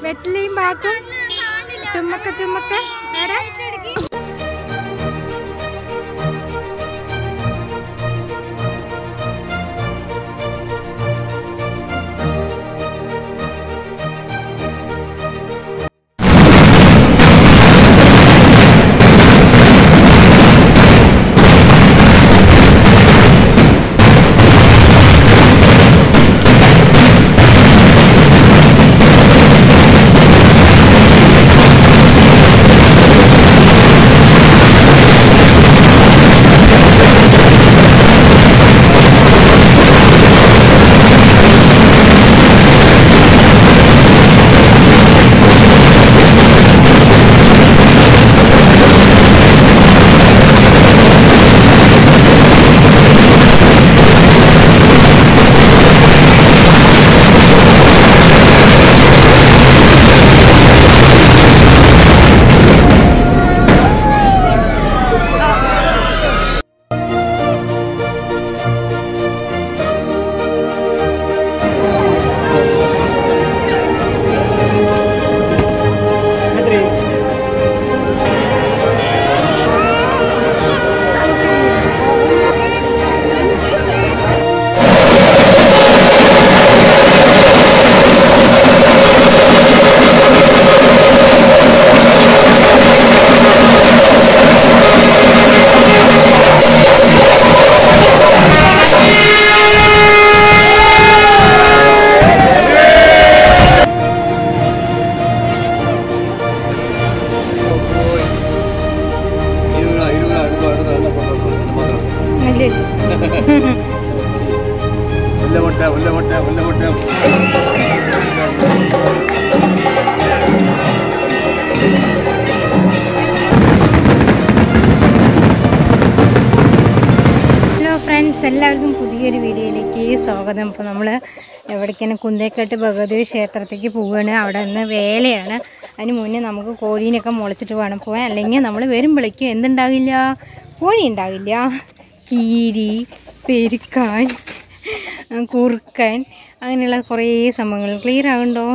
വെറ്റിലയും ബാക്കും ചുമ്മക്ക ചുമ്മക്ക എവിടെ ഇല്ലേ? മുല്ലമുട്ട മുല്ലമുട്ട മുല്ലമുട്ട ഹലോ ഫ്രണ്ട്സ് എല്ലാവർക്കും പുതിയൊരു വീഡിയോയിലേക്ക് സ്വാഗതം ഇപ്പോൾ നമ്മൾ എവിടേക്കാണ് കുന്തേക്കാട്ട് ഭഗവതി ക്ഷേത്രത്തേക്ക് പോവുകയാണ് അവിടെ നിന്ന് വേലയാണ് അതിന് മുന്നേ നമുക്ക് കോഴീനൊക്കെ മുളച്ചിട്ട് വേണം പോകാൻ അല്ലെങ്കിൽ നമ്മൾ വരുമ്പോഴേക്കും എന്തുണ്ടാവില്ല കോഴി ഉണ്ടാവില്ല കീരി പെരുക്കാൻ കുറുക്കൻ അങ്ങനെയുള്ള കുറേ സംഭവങ്ങൾ ക്ലിയർ ആകുന്നുണ്ടോ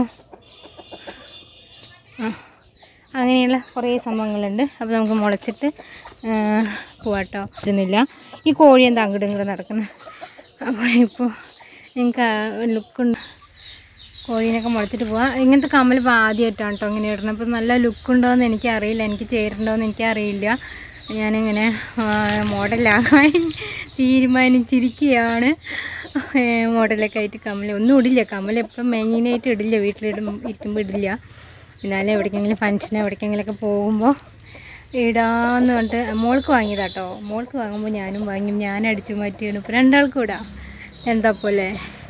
ആ അങ്ങനെയുള്ള കുറേ സംഭവങ്ങളുണ്ട് അപ്പോൾ നമുക്ക് മുളച്ചിട്ട് ആ, പോവാട്ടോ ഇരുന്നില്ല ഈ കോഴി എന്താ അങ്ങോട്ടും ഇങ്ങോട്ടും നടക്കുന്നത് അപ്പോൾ ഇപ്പോൾ നിങ്ങൾക്ക് ലുക്കുണ്ട് കോഴീനൊക്കെ മുളച്ചിട്ട് പോവാം ഇങ്ങനത്തെ കമ്മൽ ഇപ്പോൾ ആദ്യമായിട്ടാണ് കേട്ടോ ഇങ്ങനെ ഇടണം അപ്പോൾ നല്ല ലുക്കുണ്ടോയെന്ന് എനിക്കറിയില്ല എനിക്ക് ചേരുന്നുണ്ടോയെന്ന് എനിക്കറിയില്ല ഞാനിങ്ങനെ ആ, മോഡലാകാൻ തീരുമാനിച്ചിരിക്കുകയാണ് ഏ, മോഡലൊക്കെ ആയിട്ട് കമ്മൽ ഒന്നും ഇടില്ല കമ്മൽ എപ്പം മെയിനായിട്ട് ഇടില്ല വീട്ടിലിടും ഇരിക്കുമ്പോൾ ഇടില്ല എന്നാലും എവിടേക്കെങ്കിലും ഫങ്ഷന് എവിടേക്കെങ്കിലുമൊക്കെ പോകുമ്പോൾ ഇടാന്ന് പറഞ്ഞിട്ട് മോൾക്ക് വാങ്ങിയതാട്ടോ മോൾക്ക് വാങ്ങുമ്പോൾ ഞാനും വാങ്ങി ഞാൻ അടിച്ചു മാറ്റിയാണ് ഇപ്പോൾ രണ്ടാൾക്കും ഇടാം എന്താ പോലെ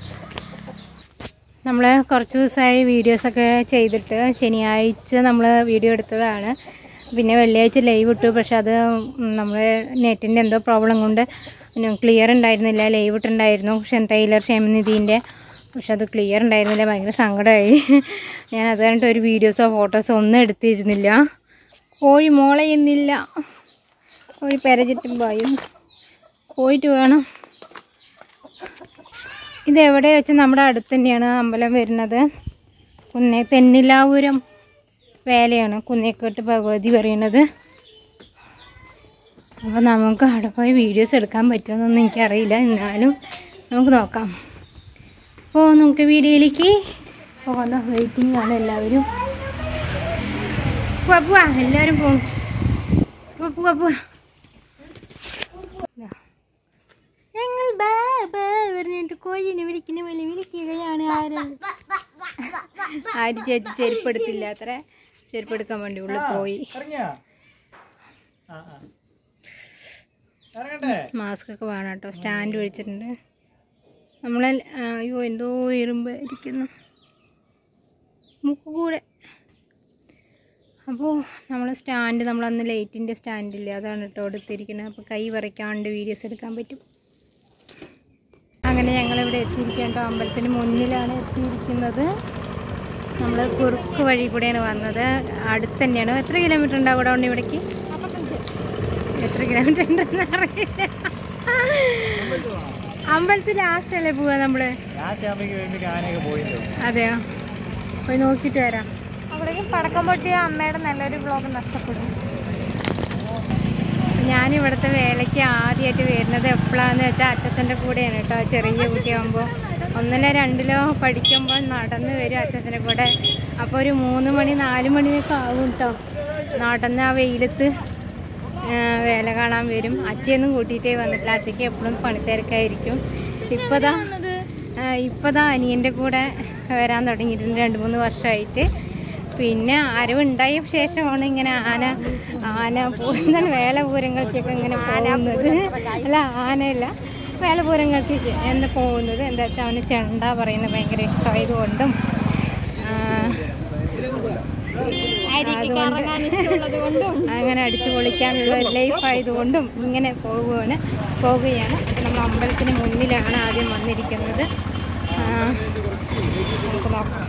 നമ്മൾ കുറച്ച് ദിവസമായി വീഡിയോസൊക്കെ ചെയ്തിട്ട് ശനിയാഴ്ച നമ്മൾ വീഡിയോ എടുത്തതാണ് പിന്നെ വെള്ളിയാഴ്ച ലൈവ് ഇട്ടു പക്ഷെ അത് നമ്മൾ നെറ്റിൻ്റെ എന്തോ പ്രോബ്ലം കൊണ്ട് ക്ലിയർ ഉണ്ടായിരുന്നില്ല ലൈവ് ഇട്ടുണ്ടായിരുന്നു പക്ഷെ ടൈലർ ക്ഷേമനിധീൻ്റെ പക്ഷെ അത് ക്ലിയർ ഉണ്ടായിരുന്നില്ല ഭയങ്കര സങ്കടമായി ഞാൻ അത് കഴിഞ്ഞിട്ട് ഒരു വീഡിയോസോ ഫോട്ടോസോ ഒന്നും എടുത്തിരുന്നില്ല കോഴി മോളയുന്നില്ല കോഴി പെരചിട്ടും പായും പോയിട്ട് വേണം ഇത് എവിടെ വെച്ച് നമ്മുടെ അടുത്ത് തന്നെയാണ് അമ്പലം വരുന്നത് കുന്നേ തെന്നിലാപുരം വേലയാണ് കുന്നേക്കോട്ട് ഭഗവതി പറയുന്നത് അപ്പോൾ നമുക്ക് അവിടെ പോയി വീഡിയോസ് എടുക്കാൻ പറ്റുമെന്നൊന്നും എനിക്കറിയില്ല എന്നാലും നമുക്ക് നോക്കാം അപ്പോൾ നമുക്ക് വീഡിയോയിലേക്ക് പോകുന്ന വെയിറ്റിംഗ് ആണ് എല്ലാവരും പോവാ പോവാ എല്ലാവരും പോകും പോവാ പോവാ പോവാ ഞങ്ങൾ ബാ ബാ പറഞ്ഞിട്ട് കോഴിനെ വിളിക്കുന്ന പോലെ വിളിക്കുകയാണ് ആര് ആര് ചേച്ചി ചെരുപ്പെടുത്തില്ല അത്ര ചെരുപ്പെടുക്കാൻ വേണ്ടി ഉള്ളിൽ പോയി ഇറങ്ങിയാ ആ ആ ഇറങ്ങട്ടെ മാസ്ക് ഒക്കെ വേണം കേട്ടോ സ്റ്റാൻഡ് വെച്ചിട്ടുണ്ട് നമ്മളെ ആ, അയ്യോ എന്തോ ഇരുമ്പ് ഇരിക്കുന്നു മുക്ക് കൂടെ അപ്പോൾ നമ്മൾ സ്റ്റാൻഡ് നമ്മളന്ന് ലൈറ്റിൻ്റെ സ്റ്റാൻഡില്ലേ അതാണ് കേട്ടോ എടുത്തിരിക്കുന്നത് അപ്പോൾ കൈ വരയ്ക്കാണ്ട് വീഡിയോസ് എടുക്കാൻ പറ്റും അങ്ങനെ ഞങ്ങളിവിടെ എത്തിയിരിക്കുക കേട്ടോ അമ്പലത്തിന് മുന്നിലാണ് എത്തിയിരിക്കുന്നത് നമ്മൾ കുറുക്ക് വഴി കൂടെയാണ് വന്നത് അടുത്ത് തന്നെയാണ് എത്ര കിലോമീറ്റർ ഉണ്ടാവും ഇവിടെ ഉണ്ട് ഇവിടേക്ക് എത്ര കിലോമീറ്റർ ഉണ്ടെന്ന് അറിയില്ല അമ്പലത്തിൽ ലാസ്റ്റ് അല്ലേ പോവാ നമ്മള് ലാസ്റ്റ് ആകുമ്പോഴേക്ക് വരുമ്പോൾ ആനയൊക്കെ പോയിട്ടോ അതെയോ പോയി നോക്കിയിട്ട് വരാം നഷ്ടപ്പെടുകയും പടക്കം പൊട്ടിയ അമ്മയുടെ നല്ലൊരു വ്ളോഗ് നഷ്ടപ്പെടും ഞാനിവിടുത്തെ വേലയ്ക്ക് ആദ്യമായിട്ട് വരുന്നത് എപ്പോഴാണെന്ന് വെച്ചാൽ അച്ഛൻ്റെ കൂടെയാണ് കേട്ടോ ചെറിയ കുട്ടിയാകുമ്പോൾ ഒന്നിലോ രണ്ടിലോ പഠിക്കുമ്പോൾ നടന്ന് വരും അച്ഛൻ്റെ കൂടെ അപ്പോൾ ഒരു മൂന്ന് മണി നാല് മണിയൊക്കെ ആകും കേട്ടോ നടന്ന് ആ വെയിലത്ത് ആ, വേല കാണാൻ വരും അച്ഛയൊന്നും കൂട്ടിയിട്ടേ വന്നിട്ടില്ല അച്ഛയ്ക്ക് എപ്പോഴും പണിത്തിരക്കായിരിക്കും ഇപ്പതാ ആ, ഇപ്പതാ അനിയൻ്റെ കൂടെ വരാൻ തുടങ്ങിയിട്ടുണ്ട് രണ്ട് മൂന്ന് വർഷമായിട്ട് പിന്നെ അറിവുണ്ടായ ശേഷമാണ് ഇങ്ങനെ ആന ആന എന്താണ് വേലപൂരങ്ങൾക്കൊക്കെ ഇങ്ങനെ പോകുന്നത് അല്ല ആനയല്ല വേലപൂരങ്ങൾക്ക് എന്ന് പോകുന്നത് എന്താ വെച്ചാൽ അവന് ചെണ്ട പറയുന്നത് ഭയങ്കര ഇഷ്ടമായതുകൊണ്ടും ആ, അതുകൊണ്ട് അങ്ങനെ അടിച്ചു പൊളിക്കാനുള്ള ഒരു ലൈഫ് ആയതുകൊണ്ടും ഇങ്ങനെ പോകുകയാണ് പോവുകയാണ് അപ്പോൾ നമ്മൾ അമ്പലത്തിന് മുന്നിലാണ് ആദ്യം വന്നിരിക്കുന്നത് ആ, നമുക്ക് നോക്കാം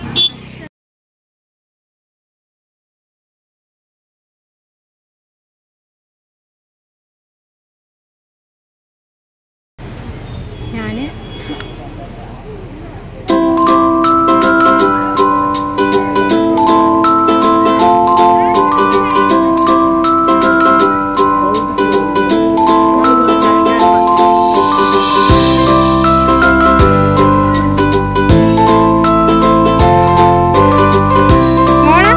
ഞാൻ മോളെ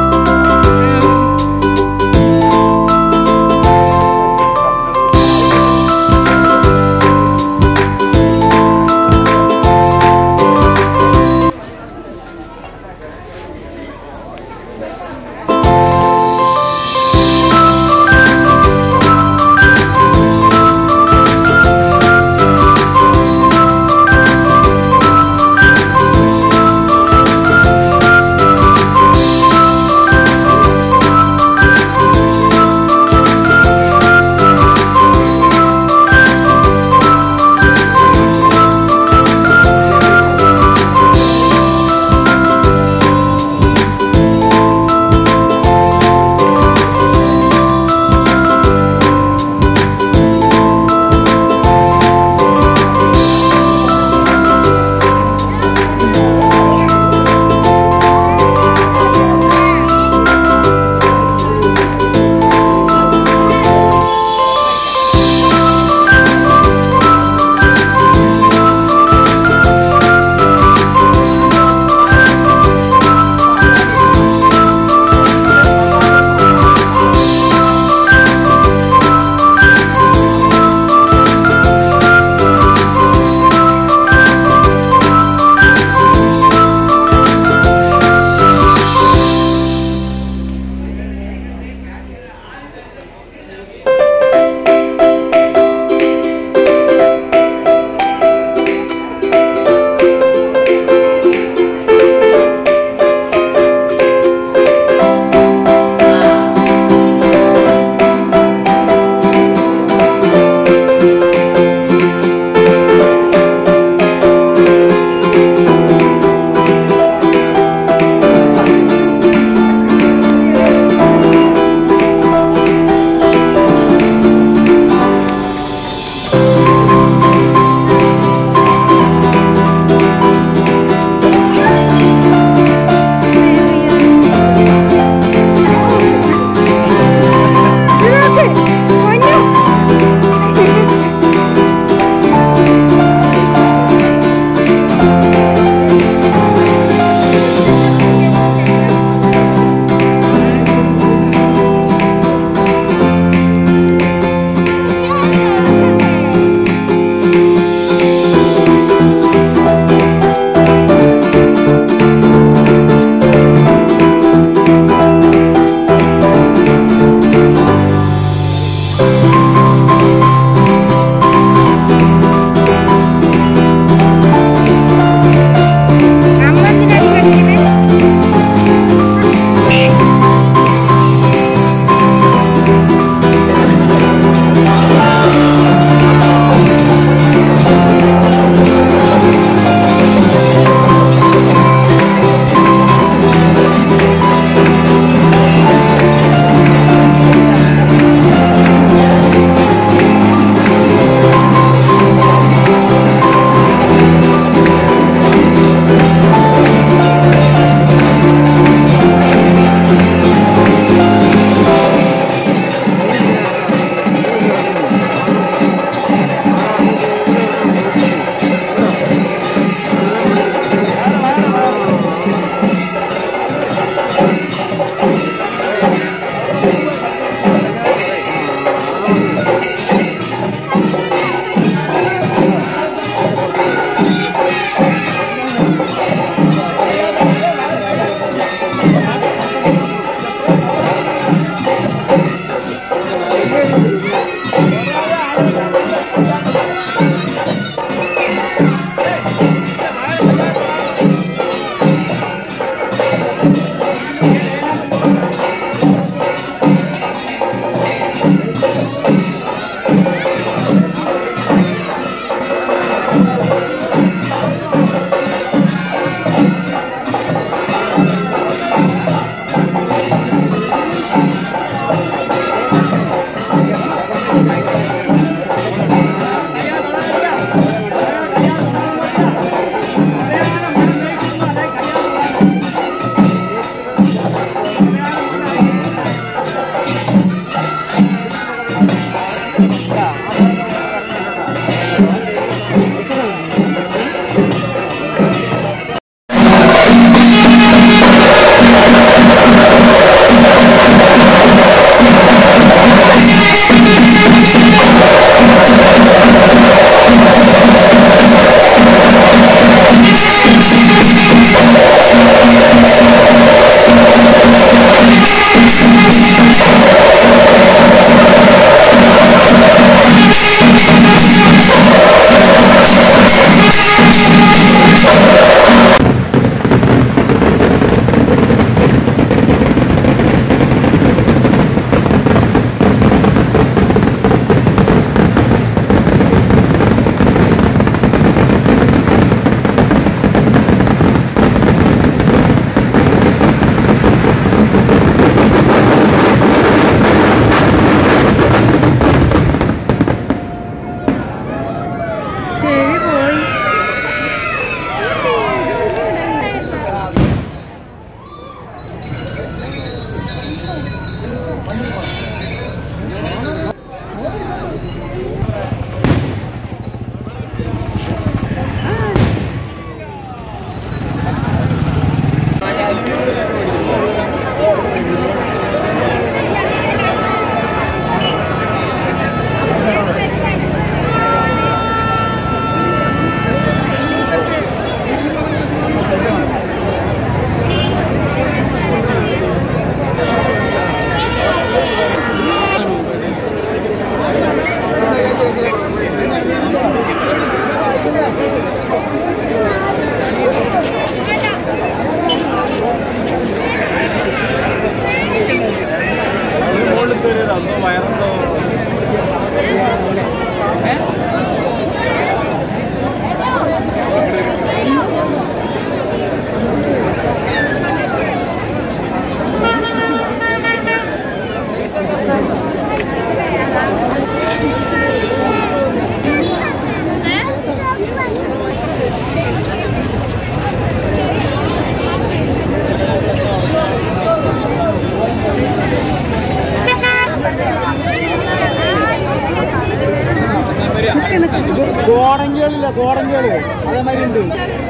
നിക്ക് നിക്ക് ഗോടങ്കികളില്ല ഗോടങ്കികള് അതേമാതിരി ഉണ്ട്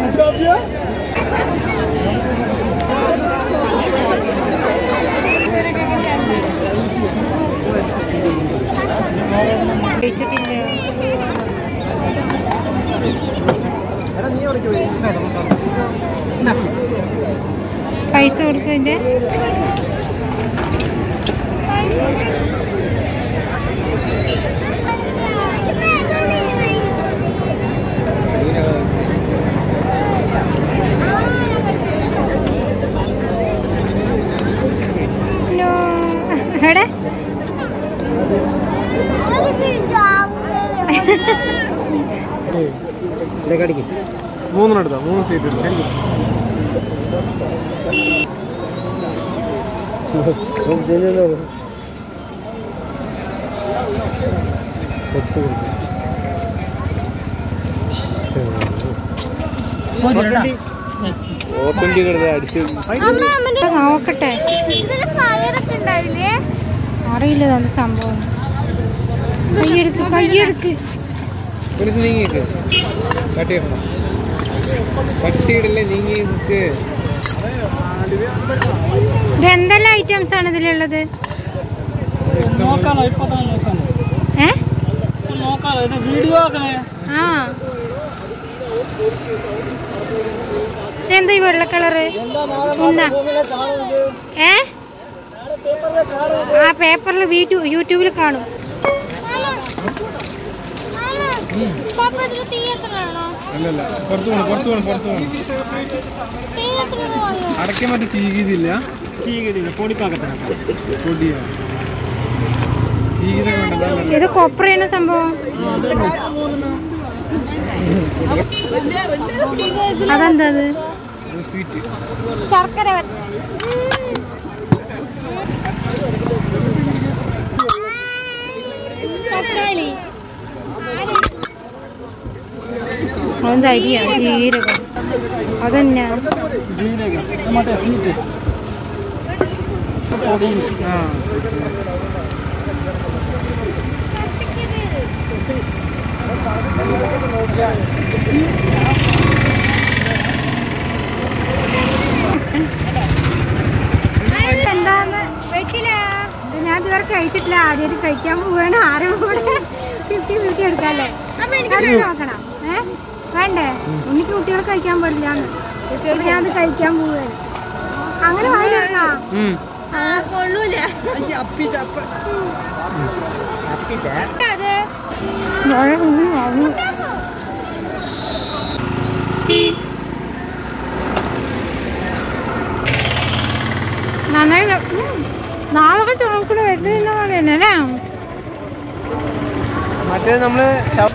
കഴിച്ചിട്ടില്ല പൈസ കൊടുത്തതിന്റെ No. എവിടെ മൂന്നെണ്ണം എടുത്താ മൂന്ന് സീറ്റ് എടുത്താ ഓട്ടണ്ടി കിടന്ന് അടിച്ചു നോക്കട്ടെ ഇതില് ഫയറൊക്കെ ഉണ്ടാവില്ലേ അറിയില്ല നല്ല സംഭവം കൈയെടുക്ക് കൈയെടുക്ക് പോലീസ് നീങ്ങിക്ക് കട്ടിയിടണം കട്ടിയിടല്ലേ നീങ്ങി നിൽക്ക് ഇത് എന്തെല്ലാം ഐറ്റംസ് ആണ് ഇതിലുള്ളത് നോക്കാലോ ഇപ്പൊ തന്നെ നോക്കാലോ ഏ നോക്കാലോ ഇത് വീഡിയോ ആക്കണേ ആ ഇതെന്താ ഈ വെള്ള കളറ് ഉണ്ണ ഏ ആ പേപ്പറിൽ വീഡിയോ യൂട്യൂബിൽ കാണും പാപ്പ ഇതില് തീ എത്രയാണോ അല്ലല്ല പുറത്തു പോകണം പുറത്തു പോകണം പുറത്തു പോകണം തീ എത്ര വാങ്ങും അടയ്ക്കാൻ മറ്റേ ചീകിതില്ല ചീകിതില്ല പൊടിപ്പാക്കത്തില്ല പൊടിയോ ചീകിത വേണ്ട ഇത് കൊപ്രയാണ് സംഭവം അതെന്താ അത് സ്വീറ്റ് ശർക്കര വര- തക്കാളി അതെന്താ അരിയാ ജീരകം അതെന്നാ ജീരകം മറ്റേ സീറ്റ് പൊടി ആ എന്താന്ന് വെക്കില്ല ഞാൻ ഇതുവരെ കഴിച്ചിട്ടില്ല ആദ്യമായിട്ട് കഴിക്കാൻ പോവാണ് ആരും കൂടെ ഫിഫ്റ്റി ഫിഫ്റ്റി എടുക്കാല്ലേ അത് നോക്കണം ഏ വേണ്ടേ എനിക്ക് കുട്ടികൾ കഴിക്കാൻ പാടില്ല ഞാൻ അത് കഴിക്കാൻ പോവാണ് അങ്ങനെ വാങ്ങി വെക്കാം ആ കൊള്ളൂല അത് മഴ കുഞ്ഞു വാങ്ങും നന്നായി ഉം. നാളെ ചോക്കൂടെ വരുന്ന പറയുന്നല്ലേ അല്ലേ മറ്റേ നമ്മള്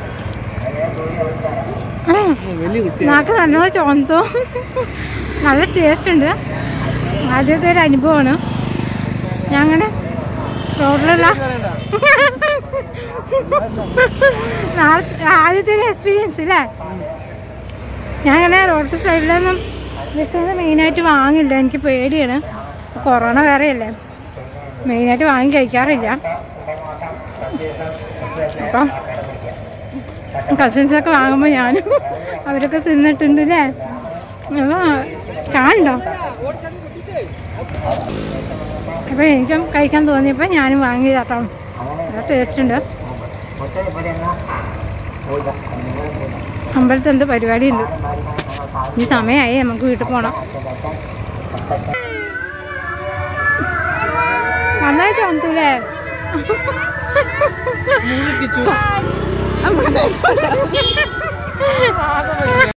ഉം. വലിയ കുട്ടി നാക്ക് നല്ലത് ചോന്തോ നല്ല ടേസ്റ്റ് ഉണ്ട് ആദ്യത്തെ ഒരു അനുഭവമാണ് ഞങ്ങളുടെ റോഡിലുള്ള നാളെ ആദ്യത്തെ ഒരു എക്സ്പീരിയൻസ് അല്ലേ ഞാൻ അങ്ങനെ റോഡ് സൈഡിലൊന്നും വിൽക്കുന്നത് മെയിനായിട്ട് വാങ്ങില്ല എനിക്ക് പേടിയാണ് കൊറോണ വേറെയല്ലേ മെയിനായിട്ട് വാങ്ങി കഴിക്കാറില്ല അപ്പം കസിൻസൊക്കെ വാങ്ങുമ്പോൾ ഞാനും അവരൊക്കെ തിന്നിട്ടുണ്ട് അല്ലേ അപ്പോൾ കാണണ്ടോ അപ്പോൾ എനിക്കും കഴിക്കാൻ തോന്നിയപ്പോൾ ഞാനും വാങ്ങി കേട്ടോ നല്ല ടേസ്റ്റ് ഉണ്ട് അമ്പലത്തിൽ എന്ത് പരിപാടി ഉണ്ട് ഈ സമയമായി നമുക്ക് വീട്ടിൽ പോകണം നന്നായി തോന്നൂലേ